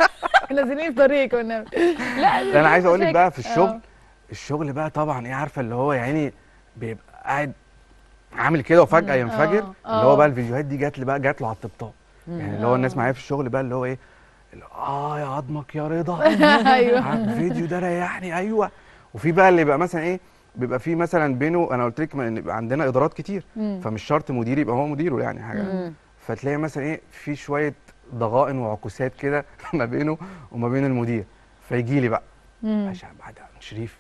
Speaker 3: نازلين في طريق كنا لا
Speaker 2: لا انا عايز اقول لك بقى في
Speaker 3: آه.
Speaker 2: الشغل الشغل بقى طبعا ايه عارفه اللي هو يعني بيبقى قاعد عامل كده وفجاه
Speaker 3: مم،
Speaker 2: ينفجر
Speaker 3: آه،
Speaker 2: اللي هو
Speaker 3: آه.
Speaker 2: بقى الفيديوهات دي جات لي بقى جات له على الطبطاب يعني اللي هو الناس معايا في الشغل بقى اللي هو ايه اللي هو اه يا عظمك يا رضا
Speaker 3: ايوه
Speaker 2: الفيديو ده ريحني ايوه وفي بقى اللي بقى مثلا ايه بيبقى في مثلا بينه انا قلت لك ان يبقى عندنا ادارات كتير
Speaker 3: مم.
Speaker 2: فمش شرط مدير يبقى هو مديره يعني حاجه
Speaker 1: مم.
Speaker 2: فتلاقي مثلا ايه في شويه ضغائن وعكوسات كده ما بينه وما بين المدير فيجي لي بقى
Speaker 3: مم.
Speaker 2: باشا بعد شريف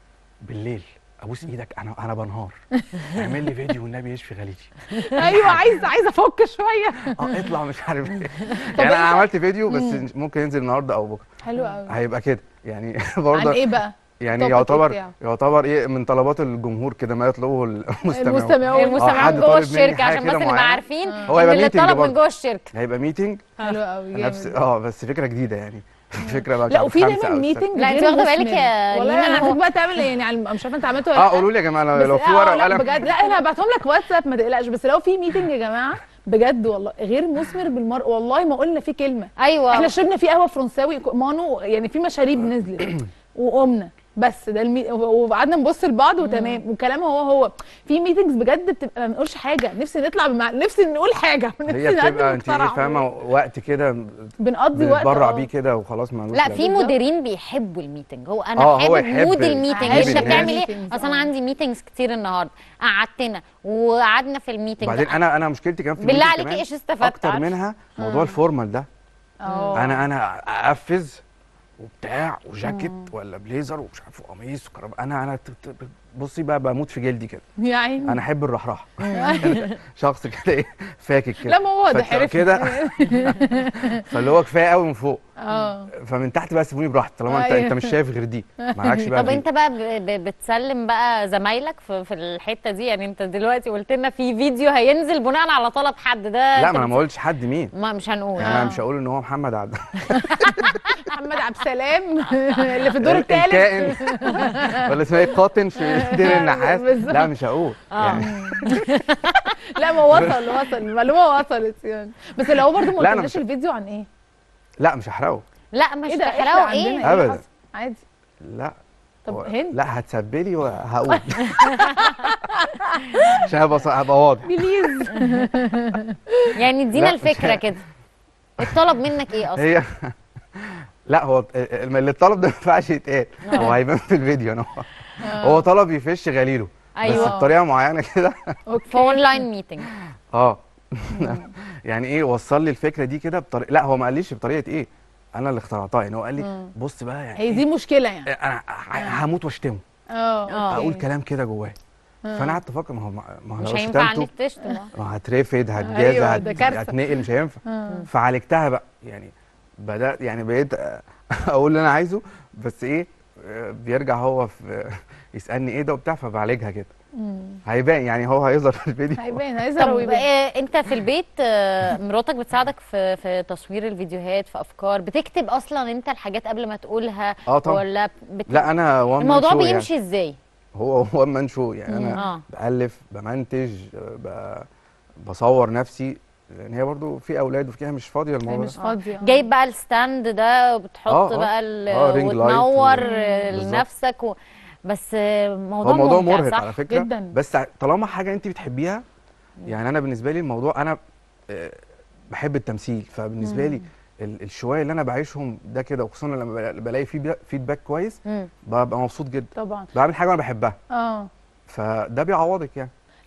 Speaker 2: بالليل ابوس ايدك انا انا بنهار اعمل لي فيديو والنبي يشفي غليتي
Speaker 3: ايوه عايز عايز افك شويه
Speaker 2: اه اطلع مش عارف ايه يعني انا عملت فيديو بس ممكن ينزل النهارده او بكره
Speaker 3: حلو قوي
Speaker 2: هيبقى كده يعني
Speaker 3: عن
Speaker 2: برضه
Speaker 3: ايه بقى
Speaker 2: يعني
Speaker 3: topic
Speaker 2: يعتبر
Speaker 3: بتاعه؟
Speaker 2: يعتبر ايه من طلبات الجمهور كده ما يطلبه المستمعون
Speaker 3: المستمعون
Speaker 1: المستمعون
Speaker 2: حد
Speaker 1: جوه
Speaker 2: طالب مني
Speaker 1: الشركه
Speaker 2: حاجة
Speaker 1: عشان
Speaker 2: كده
Speaker 1: بس نبقى
Speaker 2: معينة.
Speaker 1: عارفين
Speaker 3: آه.
Speaker 2: هو
Speaker 1: ان
Speaker 2: هيبقى
Speaker 1: اللي
Speaker 2: meeting
Speaker 1: طلب من
Speaker 2: برضه.
Speaker 1: جوه الشركه
Speaker 2: هيبقى ميتنج
Speaker 3: حلو قوي
Speaker 2: نفس
Speaker 3: جامد
Speaker 2: اه بس فكره جديده يعني فكره بقى
Speaker 3: لا
Speaker 2: مش
Speaker 3: وفي
Speaker 2: عارف خمسة
Speaker 3: دايما
Speaker 2: أو ستة.
Speaker 3: ميتنج
Speaker 1: لا، انت واخدة بالك يا
Speaker 3: والله
Speaker 1: لينا
Speaker 3: انا
Speaker 1: هو-
Speaker 3: عايزك بقى تعمل يعني على مش عارفه انت عملته ولا
Speaker 2: اه
Speaker 3: لأ.
Speaker 2: قولوا لي يا جماعه لو,
Speaker 3: بس
Speaker 2: لو في
Speaker 3: آه،
Speaker 2: ورقه
Speaker 3: لا
Speaker 2: وقلم
Speaker 3: بجد لا انا هبعتهم لك واتساب ما تقلقش بس لو في ميتنج يا جماعه بجد والله غير مثمر بالمرء والله ما قلنا فيه كلمه
Speaker 1: ايوه
Speaker 3: احنا شربنا فيه قهوه فرنساوي مانو يعني في مشاريب نزلت وقمنا بس ده المي... وقعدنا نبص لبعض وتمام وكلامه هو هو في ميتنجز بجد بتبقى ما بنقولش حاجه نفسي نطلع بمع... نفسي نقول حاجه نفسي
Speaker 2: هي
Speaker 3: نقدم
Speaker 2: بتبقى انت ايه
Speaker 3: مخترع.
Speaker 2: فاهمه وقت كده
Speaker 3: بنقضي وقت
Speaker 2: بنتبرع
Speaker 3: آه.
Speaker 2: بيه كده وخلاص ما
Speaker 1: لا في
Speaker 3: بالظبط.
Speaker 1: مديرين بيحبوا الميتنج هو انا
Speaker 2: آه، هو
Speaker 1: حابب
Speaker 2: يحب
Speaker 1: مود
Speaker 2: ال-
Speaker 1: الميتنج
Speaker 3: يحب
Speaker 1: انت
Speaker 2: الناس.
Speaker 1: بتعمل ايه
Speaker 3: meetings،
Speaker 1: اصل انا
Speaker 3: آه.
Speaker 1: عندي ميتنجز كتير النهارده قعدتنا وقعدنا في الميتنج
Speaker 2: وبعدين انا انا مشكلتي كمان في
Speaker 1: بالله
Speaker 2: الميتنج
Speaker 1: عليكي
Speaker 2: كمان
Speaker 1: ايش استفدت
Speaker 2: اكتر
Speaker 1: عارف؟
Speaker 2: منها موضوع الفورمال ده
Speaker 3: اه
Speaker 2: انا انا اقفز وبتاع وجاكيت ولا بليزر ومش عارف قميص وكرب انا انا ت- ت- بصي بقى بموت في جلدي كده
Speaker 3: يا عيني
Speaker 2: انا احب الرحراح شخص كده ايه فاكك كده
Speaker 3: لا ما هو ده
Speaker 2: فت-
Speaker 3: عرفت
Speaker 2: كده فاللي هو كفايه قوي من فوق
Speaker 3: اه
Speaker 2: فمن تحت بقى سيبوني براحتي طالما انت
Speaker 3: أيوة.
Speaker 2: انت مش شايف غير دي معكش بقى
Speaker 1: طب
Speaker 2: غير-
Speaker 1: انت بقى ب- ب- بتسلم بقى زمايلك في, في الحته دي يعني انت دلوقتي قلت لنا في فيديو هينزل بناء على طلب حد ده
Speaker 2: لا
Speaker 1: انت
Speaker 2: ما انا
Speaker 1: بت-
Speaker 2: ما قلتش حد مين
Speaker 1: ما مش هنقول
Speaker 2: يعني انا
Speaker 3: آه.
Speaker 2: مش هقول ان هو محمد عبد
Speaker 3: محمد عبد السلام اللي في الدور الثالث
Speaker 2: الكائن ولا اسمها ايه قاطن في دير النحاس
Speaker 3: بالظبط.
Speaker 2: لا مش هقول
Speaker 1: آه.
Speaker 2: يعني
Speaker 3: لا ما وصل وصل المعلومه وصلت يعني بس لو برضه ما
Speaker 2: لا، أنا
Speaker 3: قلتلناش
Speaker 2: مش-
Speaker 3: الفيديو عن ايه
Speaker 2: لا مش هحرقه
Speaker 1: لا مش
Speaker 3: ايه ده إحنا
Speaker 1: تحرقوا
Speaker 3: عندنا
Speaker 1: ايه
Speaker 2: أبداً.
Speaker 3: حصل؟ عادي
Speaker 2: لا
Speaker 3: طب
Speaker 2: هو-
Speaker 3: هند
Speaker 2: لا هتسبلي وهقول عشان هبقى ص- هبقى واضح
Speaker 3: بليز
Speaker 1: يعني ادينا
Speaker 2: لا،
Speaker 1: الفكره
Speaker 2: مش-
Speaker 1: كده الطلب منك ايه اصلا
Speaker 2: هي لا هو الم- اللي الطلب ده ما ينفعش يتقال هو هيبان في الفيديو انا هو- هو طلب يفش غليله بس
Speaker 1: ايوه
Speaker 2: بطريقه معينه كده
Speaker 1: في
Speaker 3: اوكي
Speaker 1: اونلاين ميتنج
Speaker 2: اه يعني ايه وصل لي الفكره دي كده بطريقه لا هو ما قاليش بطريقه ايه انا اللي اخترعتها يعني هو قال لي بص بقى يعني
Speaker 3: هي دي مشكله يعني
Speaker 2: انا ه- هموت واشتمه
Speaker 3: اه
Speaker 1: آه.
Speaker 2: اقول
Speaker 3: أوكي.
Speaker 2: كلام كده جواه فانا قعدت افكر ما هو ما هو
Speaker 1: مش
Speaker 2: لو
Speaker 1: هينفع
Speaker 2: شتمته
Speaker 1: انك تشتم آه.
Speaker 2: ما هترفد هتجازى
Speaker 3: أيوة،
Speaker 2: هت-
Speaker 3: ده كارثة.
Speaker 2: هتنقل مش هينفع
Speaker 3: آه.
Speaker 2: فعالجتها بقى يعني بدات يعني بقيت اقول اللي انا عايزه بس ايه آه، بيرجع هو في يسالني ايه ده وبتاع فبعالجها كده هيبان يعني هو هيظهر في الفيديو
Speaker 3: هيبان هيظهر
Speaker 1: طب
Speaker 3: ويبان
Speaker 1: إيه انت في البيت آه، مراتك بتساعدك في في تصوير الفيديوهات في افكار بتكتب اصلا انت الحاجات قبل ما تقولها
Speaker 2: اه طبعا
Speaker 1: ولا بت...
Speaker 2: لا انا وان
Speaker 1: الموضوع
Speaker 2: مان شو
Speaker 1: بيمشي ازاي
Speaker 2: يعني. هو وان مان شو يعني انا
Speaker 1: اه
Speaker 2: بالف بمنتج آه، ب- بصور نفسي لان هي برضو في اولاد وفيها مش فاضيه
Speaker 3: هي
Speaker 2: الموضوع
Speaker 3: مش
Speaker 2: ده.
Speaker 3: فاضيه
Speaker 1: جايب بقى الستاند ده وبتحط
Speaker 2: آه، آه.
Speaker 1: بقى ال...
Speaker 2: آه، رينج لايت
Speaker 1: وتنور
Speaker 2: و-
Speaker 1: آه،
Speaker 2: بالظبط.
Speaker 1: لنفسك و... بس آه، موضوع
Speaker 2: هو موضوع
Speaker 1: ممتع
Speaker 2: مرهق
Speaker 1: صح؟
Speaker 2: على فكره
Speaker 3: جداً.
Speaker 2: بس طالما حاجه انت بتحبيها يعني انا بالنسبه لي الموضوع انا آه، بحب التمثيل فبالنسبه لي ال- الشويه اللي انا بعيشهم ده كده وخصوصا لما بلا- بلاقي فيه فيدباك كويس
Speaker 1: مم.
Speaker 2: ببقى مبسوط جدا
Speaker 3: طبعا
Speaker 2: بعمل حاجه انا بحبها
Speaker 3: اه
Speaker 2: فده بيعوضك يعني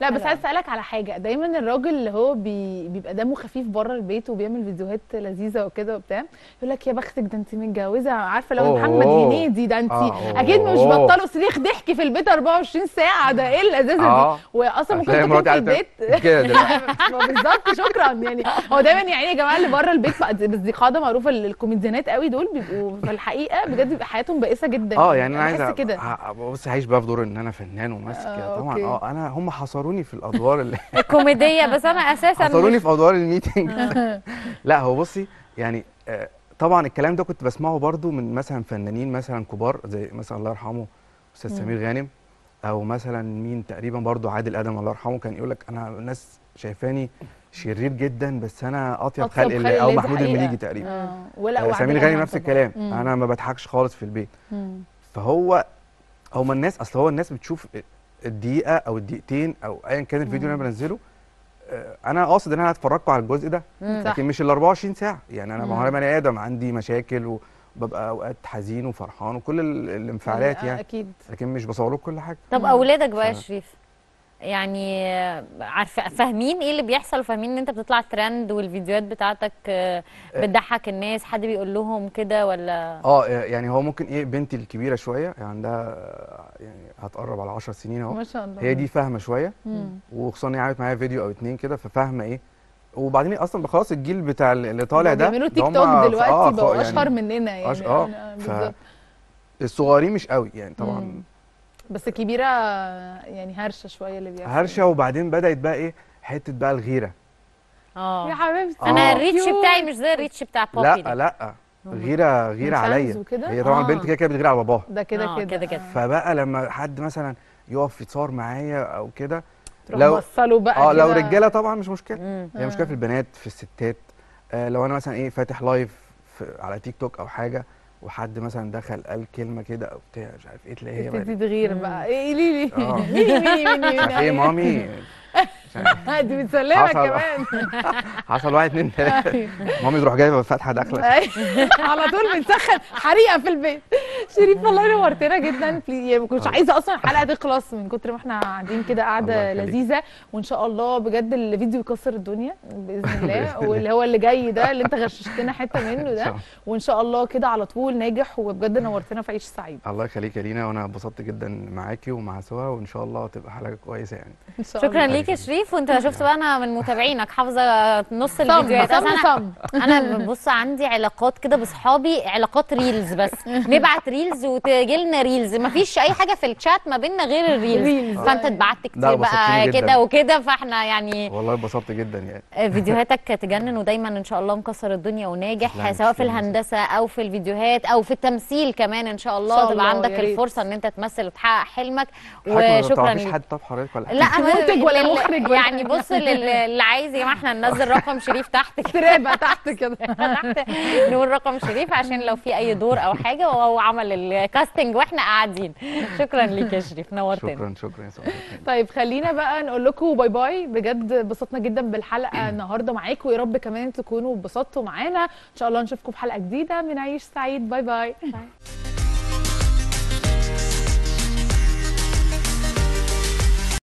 Speaker 3: لا بس
Speaker 1: حلو
Speaker 3: عايز اسالك على حاجه دايما الراجل اللي هو بي... بيبقى دمه خفيف بره البيت وبيعمل فيديوهات لذيذه وكده وبتاع يقول لك يا بختك ده انت متجوزه عارفه لو
Speaker 2: أوه.
Speaker 3: محمد هنيدي ده انت
Speaker 2: آه،
Speaker 3: اكيد مش
Speaker 2: أوه.
Speaker 3: بطلوا صريخ ضحك في البيت 24 ساعه ده ايه اللذاذه
Speaker 2: آه.
Speaker 3: دي واصلا ممكن
Speaker 2: هتلاقي
Speaker 3: تكون
Speaker 2: مراتي
Speaker 3: في
Speaker 2: قاعدة
Speaker 3: البيت
Speaker 2: كده دلوقتي.
Speaker 3: ما بالظبط شكرا يعني هو دايما يعني يا جماعه اللي بره البيت بقى- بس دي قاعده معروفه ال- الكوميديانات قوي دول بيبقوا في الحقيقه بجد بيبقى حياتهم بائسه جدا
Speaker 2: اه يعني انا
Speaker 3: بحس
Speaker 2: عايز
Speaker 3: كده
Speaker 2: أ- بص عايش بقى في دور ان انا فنان وماسك
Speaker 3: آه،
Speaker 2: كده طبعا
Speaker 3: أوكي.
Speaker 2: اه انا هم حصروني في الادوار اللي
Speaker 1: كوميديه بس انا اساسا
Speaker 2: حصروني
Speaker 1: مش
Speaker 2: في ادوار الميتنج لا هو بصي يعني آه، طبعا الكلام ده كنت بسمعه برضو من مثلا فنانين مثلا كبار زي مثلا الله يرحمه استاذ سمير غانم او مثلا مين تقريبا برضو عادل ادم الله يرحمه كان يقول لك انا الناس شايفاني شرير جدا بس انا اطيب
Speaker 3: أطيب
Speaker 2: خلق
Speaker 3: خلق
Speaker 2: الله او
Speaker 3: الله، دي
Speaker 2: محمود
Speaker 3: حقيقة.
Speaker 2: المليجي تقريبا
Speaker 3: آه. ولا
Speaker 2: آه،
Speaker 3: وعادل
Speaker 2: سمير غانم
Speaker 3: أدهم
Speaker 2: نفس
Speaker 3: طبعاً.
Speaker 2: الكلام
Speaker 3: مم.
Speaker 2: انا ما بضحكش خالص في البيت
Speaker 3: مم.
Speaker 2: فهو هما الناس اصل هو الناس بتشوف الدقيقه او الدقيقتين او ايا كان الفيديو اللي انا بنزله آه، انا قاصد ان انا اتفرجكم على الجزء ده
Speaker 1: مم.
Speaker 3: صح.
Speaker 2: لكن مش ال 24 ساعه يعني انا ما هو
Speaker 3: مم.
Speaker 2: انا بني ادم عندي مشاكل وببقى اوقات حزين وفرحان وكل ال- الانفعالات
Speaker 3: آه،
Speaker 2: يعني
Speaker 3: اكيد
Speaker 2: لكن مش بصور لكم كل حاجه
Speaker 1: طب
Speaker 3: مم.
Speaker 1: اولادك بقى يا
Speaker 2: ف-
Speaker 1: شريف يعني آه، عارفه فاهمين ايه اللي بيحصل وفاهمين ان انت بتطلع ترند والفيديوهات بتاعتك آه، بتضحك الناس حد بيقول لهم كده ولا
Speaker 2: اه يعني هو ممكن ايه بنتي الكبيره شويه يعني عندها آه، يعني هتقرب على 10 سنين اهو
Speaker 3: ما شاء الله
Speaker 2: هي دي فاهمه شويه
Speaker 3: مم.
Speaker 2: وخصوصا ان هي عملت معايا فيديو او اتنين كده ففاهمه ايه وبعدين اصلا خلاص الجيل بتاع اللي طالع ده
Speaker 3: بيعملوا
Speaker 2: ده
Speaker 3: تيك
Speaker 2: هم
Speaker 3: توك
Speaker 2: ف-
Speaker 3: دلوقتي
Speaker 2: آه،
Speaker 3: بقوا
Speaker 2: خ- يعني
Speaker 3: اشهر مننا يعني
Speaker 2: أش- آه،
Speaker 3: أنا-
Speaker 2: ف-
Speaker 3: بالظبط
Speaker 2: الصغيرين مش قوي يعني طبعا
Speaker 3: مم. بس الكبيره يعني هرشه شويه اللي بيحصل
Speaker 2: هرشه وبعدين بدات بقى ايه حته بقى الغيره
Speaker 3: يا
Speaker 1: اه
Speaker 3: حبيبتي
Speaker 1: انا
Speaker 2: آه.
Speaker 1: الريتش
Speaker 3: كيوت.
Speaker 1: بتاعي مش زي الريتش بتاع بابي
Speaker 2: لا لا غيره غيره
Speaker 3: من fans
Speaker 2: عليا
Speaker 3: وكده؟
Speaker 2: هي طبعا
Speaker 1: آه.
Speaker 2: البنت كده كده بتغير على باباها
Speaker 3: ده كده
Speaker 1: آه،
Speaker 3: كده
Speaker 1: كده كده.
Speaker 3: آه.
Speaker 2: فبقى لما حد مثلا يقف يتصور معايا او كده
Speaker 3: تروح
Speaker 2: لو-
Speaker 3: موصله بقى
Speaker 2: اه لو
Speaker 3: كده.
Speaker 2: رجاله طبعا مش مشكله
Speaker 1: مم.
Speaker 2: هي مشكله في البنات في الستات آه لو انا مثلا ايه فاتح لايف في على تيك توك او حاجه وحد مثلا دخل قال كلمه كده او بتاع مش عارف ايه تلاقي هي
Speaker 3: تبتدي
Speaker 2: بقى
Speaker 3: تغير
Speaker 1: مم.
Speaker 3: بقى ايه ليه ليه
Speaker 2: آه.
Speaker 3: ميني ميني ميني
Speaker 2: مش عارف ايه مامي مش عارف.
Speaker 3: دي بتسلمك
Speaker 2: حصل.
Speaker 3: كمان
Speaker 2: حصل واحد اتنين تلاته مامي تروح جايبه فاتحه داخله
Speaker 3: أيوة. على طول بنسخن حريقه في البيت شريف والله نورتنا جدا بلي- يعني ما كنتش
Speaker 2: الله.
Speaker 3: عايزه اصلا الحلقه تخلص من كتر ما احنا قاعدين كده
Speaker 2: الله
Speaker 3: قاعده
Speaker 2: يخليك.
Speaker 3: لذيذه وان شاء الله بجد الفيديو يكسر الدنيا باذن الله
Speaker 2: بإذن الله.
Speaker 3: واللي هو اللي جاي ده اللي انت غششتنا حته منه
Speaker 2: إن شاء
Speaker 3: ده
Speaker 2: الله.
Speaker 3: وان شاء الله كده على طول ناجح وبجد نورتنا في عيش سعيد
Speaker 2: الله يخليك يا لينا وانا اتبسطت جدا معاكي ومع سوا وان شاء الله تبقى حلقه كويسه يعني
Speaker 3: ان شاء
Speaker 1: شكرا
Speaker 3: الله
Speaker 1: ليك يا شريف وانت شفت بقى انا من متابعينا حافظه نص
Speaker 3: صم
Speaker 1: الفيديوهات
Speaker 3: صم
Speaker 1: أصل انا
Speaker 3: صم
Speaker 1: انا بص عندي علاقات كده باصحابي علاقات ريلز بس نبعت ريلز وتجي لنا ريلز مفيش اي حاجه في الشات ما بيننا غير الريلز
Speaker 3: ريلز.
Speaker 1: فانت اتبعت
Speaker 2: لا،
Speaker 1: كتير بقى
Speaker 2: بسطتني جداً.
Speaker 1: كده وكده فاحنا يعني
Speaker 2: والله اتبسطت جدا يعني
Speaker 1: فيديوهاتك تجنن ودايما ان شاء الله مكسر الدنيا وناجح
Speaker 2: تسلمي،
Speaker 1: سواء في
Speaker 2: تسلمي.
Speaker 1: الهندسه او في الفيديوهات او في التمثيل كمان ان شاء الله
Speaker 3: إن شاء
Speaker 1: تبقى
Speaker 3: الله،
Speaker 1: عندك
Speaker 3: يا ريت.
Speaker 1: الفرصه ان انت تمثل وتحقق حلمك
Speaker 2: حضرتك ما
Speaker 1: وشكرا
Speaker 2: تعرفيش
Speaker 1: ليك
Speaker 2: حد طب حضرتك ولا حاجة؟
Speaker 1: لا أنا-
Speaker 3: منتج ولا
Speaker 1: لل-
Speaker 3: مخرج ولا-
Speaker 1: يعني بص لل- اللي عايز يا جماعه احنا ننزل رقم شريف تحت كده
Speaker 3: ترابه تحت كده
Speaker 1: تحت نقول رقم شريف عشان لو في اي دور او حاجه وهو عمل الكاستنج واحنا قاعدين شكرا ليك يا شريف نورتنا
Speaker 2: شكرا شكرا يا سعاد
Speaker 3: طيب خلينا بقى نقول لكم باي باي بجد اتبسطنا جدا بالحلقه النهارده معاكم ويا رب كمان تكونوا اتبسطتوا معانا ان شاء الله نشوفكم في حلقه جديده من عيش سعيد باي باي